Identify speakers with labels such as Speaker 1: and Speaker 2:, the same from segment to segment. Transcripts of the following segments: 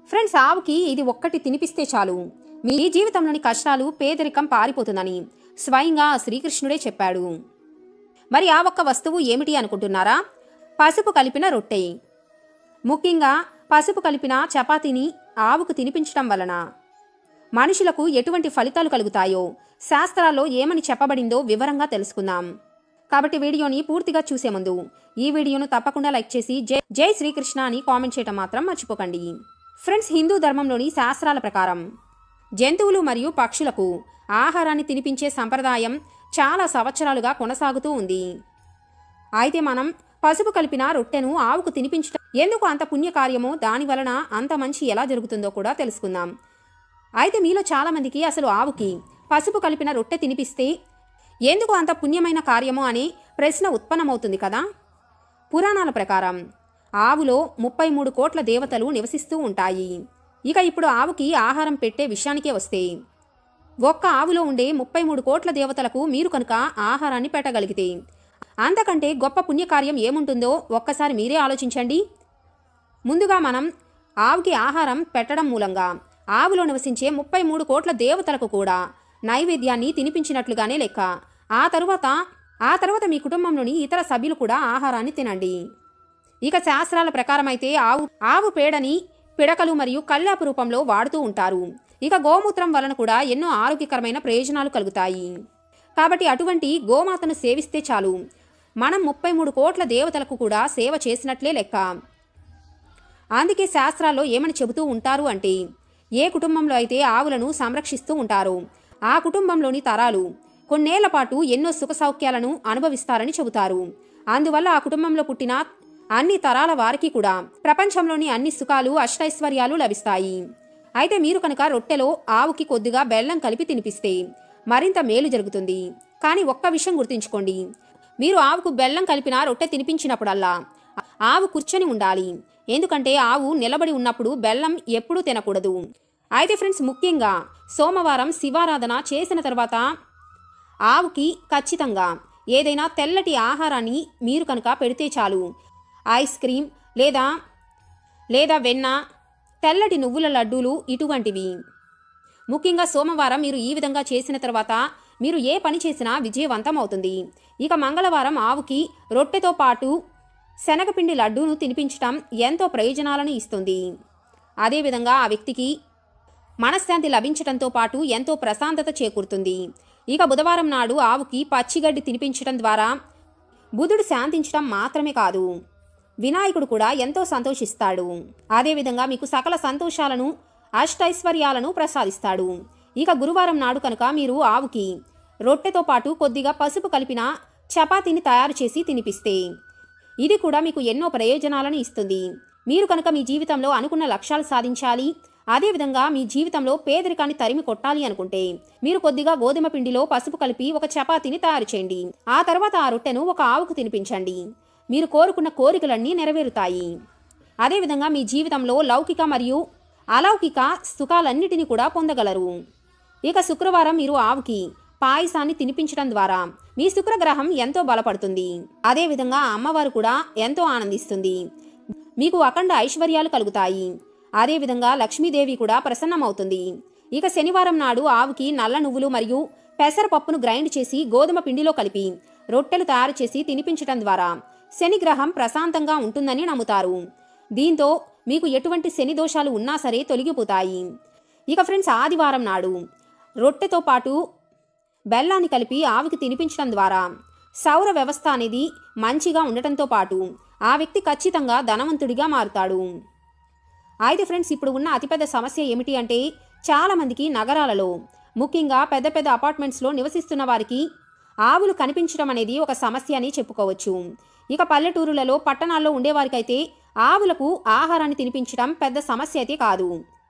Speaker 1: friends ఆవుకి ఇది ఒక్కటి తినిపిస్తే చాలు మీ జీవితంలోని కష్టాలు పేదరికం పారిపోతుందని స్వయంగా ఆ శ్రీకృష్ణుడే చెప్పాడు మరి ఆ ఒక్క వస్తువు ఏమిటి అనుకుంటున్నారా పసుపు కలిపిన రొట్టె ముఖ్యంగా పసుపు కలిపిన చపాతీని ఆవుకు తినిపించడం వలన మనుషులకు ఎటువంటి ఫలితాలు కలుగుతాయో శాస్త్రాల్లో ఏమని చెప్పబడిందో వివరంగా తెలుసుకుందాం కాబట్టి వీడియోని పూర్తిగా చూసే ముందు ఈ వీడియోను తప్పకుండా లైక్ చేసి జై జై శ్రీకృష్ణ అని కామెంట్ చేయడం మాత్రం మర్చిపోకండి ఫ్రెండ్స్ హిందూ ధర్మంలోని శాస్త్రాల ప్రకారం జంతువులు మరియు పక్షులకు ఆహారాన్ని తినిపించే సంప్రదాయం చాలా సంవత్సరాలుగా కొనసాగుతూ ఉంది అయితే మనం పసుపు కలిపిన రొట్టెను ఆవుకు తినిపించడం ఎందుకు అంత పుణ్యకార్యమో దాని వలన అంత మంచి ఎలా జరుగుతుందో కూడా తెలుసుకుందాం అయితే మీలో చాలామందికి అసలు ఆవుకి పసుపు కలిపిన రొట్టె తినిపిస్తే ఎందుకు అంత పుణ్యమైన కార్యమో అనే ప్రశ్న ఉత్పన్నమవుతుంది కదా పురాణాల ప్రకారం ఆవులో ముప్పై మూడు కోట్ల దేవతలు నివసిస్తూ ఉంటాయి ఇక ఇప్పుడు ఆవుకి ఆహారం పెట్టే విషయానికే వస్తే ఒక్క ఆవులో ఉండే ముప్పై మూడు కోట్ల దేవతలకు మీరు కనుక ఆహారాన్ని పెట్టగలిగితే అంతకంటే గొప్ప పుణ్యకార్యం ఏముంటుందో ఒక్కసారి మీరే ఆలోచించండి ముందుగా మనం ఆవుకి ఆహారం పెట్టడం మూలంగా ఆవులో నివసించే ముప్పై మూడు కోట్ల దేవతలకు కూడా నైవేద్యాన్ని తినిపించినట్లుగానే లెక్క ఆ తరువాత ఆ తర్వాత మీ కుటుంబంలోని ఇతర సభ్యులు కూడా ఆహారాన్ని తినండి ఇక శాస్త్రాల ప్రకారం అయితే ఆవు ఆవు పేడని పిడకలు మరియు కల్లాపు రూపంలో వాడుతూ ఉంటారు ఇక గోమూత్రం వలన కూడా ఎన్నో ఆరోగ్యకరమైన ప్రయోజనాలు కలుగుతాయి కాబట్టి అటువంటి గోమాతను సేవిస్తే చాలు మనం ముప్పై మూడు కోట్ల దేవతలకు కూడా సేవ చేసినట్లే లెక్క అందుకే శాస్త్రాల్లో ఏమని చెబుతూ ఉంటారు అంటే ఏ కుటుంబంలో అయితే ఆవులను సంరక్షిస్తూ ఉంటారో ఆ కుటుంబంలోని తరాలు కొన్నేళ్ల పాటు ఎన్నో సుఖ సౌఖ్యాలను అనుభవిస్తారని చెబుతారు అందువల్ల ఆ కుటుంబంలో పుట్టిన అన్ని తరాల వారికి కూడా ప్రపంచంలోని అన్ని సుఖాలు అష్టైశ్వర్యాలు లభిస్తాయి అయితే మీరు కనుక రొట్టెలో ఆవుకి కొద్దిగా బెల్లం కలిపి తినిపిస్తే మరింత మేలు జరుగుతుంది కానీ ఒక్క విషయం గుర్తుంచుకోండి మీరు ఆవుకు బెల్లం కలిపిన రొట్టె తినిపించినప్పుడల్లా ఆవు కూర్చొని ఉండాలి ఎందుకంటే ఆవు నిలబడి ఉన్నప్పుడు బెల్లం ఎప్పుడూ తినకూడదు అయితే ఫ్రెండ్స్ ముఖ్యంగా సోమవారం శివారాధన చేసిన తర్వాత ఆవుకి ఖచ్చితంగా ఏదైనా తెల్లటి ఆహారాన్ని మీరు కనుక పెడితే చాలు ఐస్ క్రీమ్ లేదా లేదా వెన్న తెల్లటి నువ్వుల లడ్డూలు ఇటువంటివి ముఖ్యంగా సోమవారం మీరు ఈ విధంగా చేసిన తర్వాత మీరు ఏ పని చేసినా విజయవంతం అవుతుంది ఇక మంగళవారం ఆవుకి రొట్టెతో పాటు శనగపిండి లడ్డూను తినిపించటం ఎంతో ప్రయోజనాలను ఇస్తుంది అదేవిధంగా ఆ వ్యక్తికి మనశ్శాంతి లభించటంతో పాటు ఎంతో ప్రశాంతత చేకూరుతుంది ఇక బుధవారం నాడు ఆవుకి పచ్చిగడ్డి తినిపించడం ద్వారా బుధుడు శాంతించడం మాత్రమే కాదు వినాయకుడు కూడా ఎంతో సంతోషిస్తాడు అదేవిధంగా మీకు సకల సంతోషాలను అష్టైశ్వర్యాలను ప్రసాదిస్తాడు ఇక గురువారం నాడు కనుక మీరు ఆవుకి రొట్టెతో పాటు కొద్దిగా పసుపు కలిపిన చపాతీని తయారు చేసి తినిపిస్తే ఇది కూడా మీకు ఎన్నో ప్రయోజనాలను ఇస్తుంది మీరు కనుక మీ జీవితంలో అనుకున్న లక్ష్యాలు సాధించాలి అదేవిధంగా మీ జీవితంలో పేదరికాన్ని తరిమి కొట్టాలి అనుకుంటే మీరు కొద్దిగా గోధుమ పిండిలో పసుపు కలిపి ఒక చపాతీని తయారు చేయండి ఆ తర్వాత ఆ రొట్టెను ఒక ఆవుకు తినిపించండి మీరు కోరుకున్న కోరికలన్నీ నెరవేరుతాయి అదేవిధంగా మీ జీవితంలో లౌకిక మరియు అలౌకిక సుఖాలన్నిటినీ కూడా పొందగలరు ఇక శుక్రవారం మీరు ఆవుకి పాయసాన్ని తినిపించడం ద్వారా మీ శుక్రగ్రహం ఎంతో బలపడుతుంది అదేవిధంగా ఆ అమ్మవారు కూడా ఎంతో ఆనందిస్తుంది మీకు అఖండ ఐశ్వర్యాలు కలుగుతాయి అదేవిధంగా లక్ష్మీదేవి కూడా ప్రసన్నమవుతుంది ఇక శనివారం నాడు ఆవుకి నల్ల నువ్వులు మరియు పెసరపప్పును గ్రైండ్ చేసి గోధుమ పిండిలో కలిపి రొట్టెలు తయారు చేసి తినిపించటం ద్వారా శని గ్రహం ప్రశాంతంగా ఉంటుందని నమ్ముతారు దీంతో మీకు ఎటువంటి శని దోషాలు ఉన్నా సరే తొలగిపోతాయి ఇక ఫ్రెండ్స్ ఆదివారం నాడు రొట్టెతో పాటు బెల్లాన్ని కలిపి ఆవికి తినిపించడం ద్వారా సౌర వ్యవస్థ అనేది మంచిగా ఉండటంతో పాటు ఆ వ్యక్తి ఖచ్చితంగా ధనవంతుడిగా మారుతాడు అయితే ఫ్రెండ్స్ ఇప్పుడు ఉన్న అతిపెద్ద సమస్య ఏమిటి అంటే చాలామందికి నగరాలలో ముఖ్యంగా పెద్ద పెద్ద అపార్ట్మెంట్స్లో నివసిస్తున్న వారికి ఆవులు కనిపించడం అనేది ఒక సమస్య అని చెప్పుకోవచ్చు ఇక పల్లెటూరులలో పట్టణాల్లో ఉండేవారికైతే ఆవులకు ఆహారాన్ని తినిపించడం పెద్ద సమస్య అయితే కాదు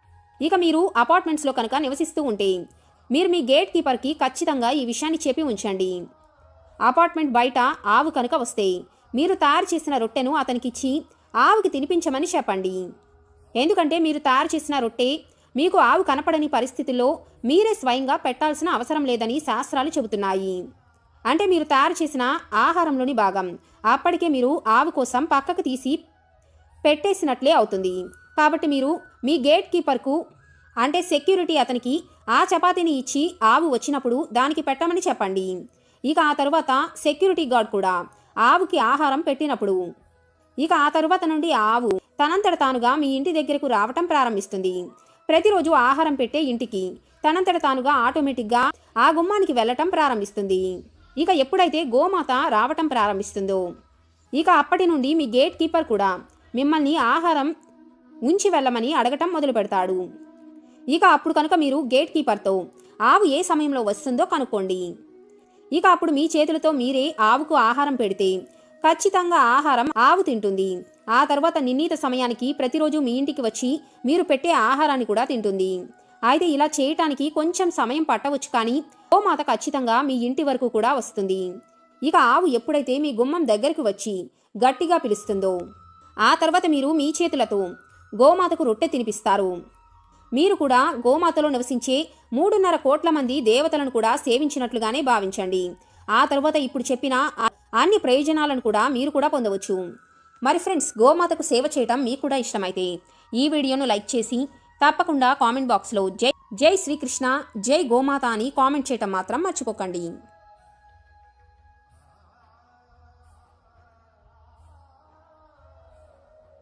Speaker 1: ఇక మీరు అపార్ట్మెంట్స్లో కనుక నివసిస్తూ ఉంటే మీరు మీ గేట్ కీపర్కి ఖచ్చితంగా ఈ విషయాన్ని చెప్పి ఉంచండి అపార్ట్మెంట్ బయట ఆవు కనుక వస్తే మీరు తయారు చేసిన రొట్టెను అతనికిచ్చి ఆవుకి తినిపించమని చెప్పండి ఎందుకంటే మీరు తయారు చేసిన రొట్టె మీకు ఆవు కనపడని పరిస్థితుల్లో మీరే స్వయంగా పెట్టాల్సిన అవసరం లేదని శాస్త్రాలు చెబుతున్నాయి అంటే మీరు తయారు చేసిన ఆహారంలోని భాగం అప్పటికే మీరు ఆవు కోసం పక్కకు తీసి పెట్టేసినట్లే అవుతుంది కాబట్టి మీరు మీ గేట్ కీపర్కు అంటే సెక్యూరిటీ అతనికి ఆ చపాతీని ఇచ్చి ఆవు వచ్చినప్పుడు దానికి పెట్టమని చెప్పండి ఇక ఆ తరువాత సెక్యూరిటీ గార్డ్ కూడా ఆవుకి ఆహారం పెట్టినప్పుడు ఇక ఆ తరువాత నుండి ఆవు తనంతట తానుగా మీ ఇంటి దగ్గరకు రావటం ప్రారంభిస్తుంది ప్రతిరోజు ఆహారం పెట్టే ఇంటికి తనంతట తానుగా ఆటోమేటిక్గా ఆ గుమ్మానికి వెళ్ళటం ప్రారంభిస్తుంది ఇక ఎప్పుడైతే గోమాత రావటం ప్రారంభిస్తుందో ఇక అప్పటి నుండి మీ గేట్ కీపర్ కూడా మిమ్మల్ని ఆహారం ఉంచి వెళ్ళమని అడగటం మొదలు పెడతాడు ఇక అప్పుడు కనుక మీరు గేట్ కీపర్తో ఆవు ఏ సమయంలో వస్తుందో కనుక్కోండి ఇక అప్పుడు మీ చేతులతో మీరే ఆవుకు ఆహారం పెడితే ఖచ్చితంగా ఆహారం ఆవు తింటుంది ఆ తర్వాత నిర్ణీత సమయానికి ప్రతిరోజు మీ ఇంటికి వచ్చి మీరు పెట్టే ఆహారాన్ని కూడా తింటుంది అయితే ఇలా చేయటానికి కొంచెం సమయం పట్టవచ్చు కానీ గోమాత ఖచ్చితంగా మీ ఇంటి వరకు కూడా వస్తుంది ఇక ఆవు ఎప్పుడైతే మీ గుమ్మం దగ్గరికి వచ్చి గట్టిగా పిలుస్తుందో ఆ తర్వాత మీరు మీ చేతులతో గోమాతకు రొట్టె తినిపిస్తారు మీరు కూడా గోమాతలో నివసించే మూడున్నర కోట్ల మంది దేవతలను కూడా సేవించినట్లుగానే భావించండి ఆ తర్వాత ఇప్పుడు చెప్పిన ఆ- అన్ని ప్రయోజనాలను కూడా మీరు కూడా పొందవచ్చు మరి ఫ్రెండ్స్ గోమాతకు సేవ చేయటం మీకు కూడా ఇష్టమైతే ఈ వీడియోను లైక్ చేసి తప్పకుండా కామెంట్ బాక్స్లో జై జై శ్రీకృష్ణ జై గోమాత అని కామెంట్ చేయటం మాత్రం మర్చిపోకండి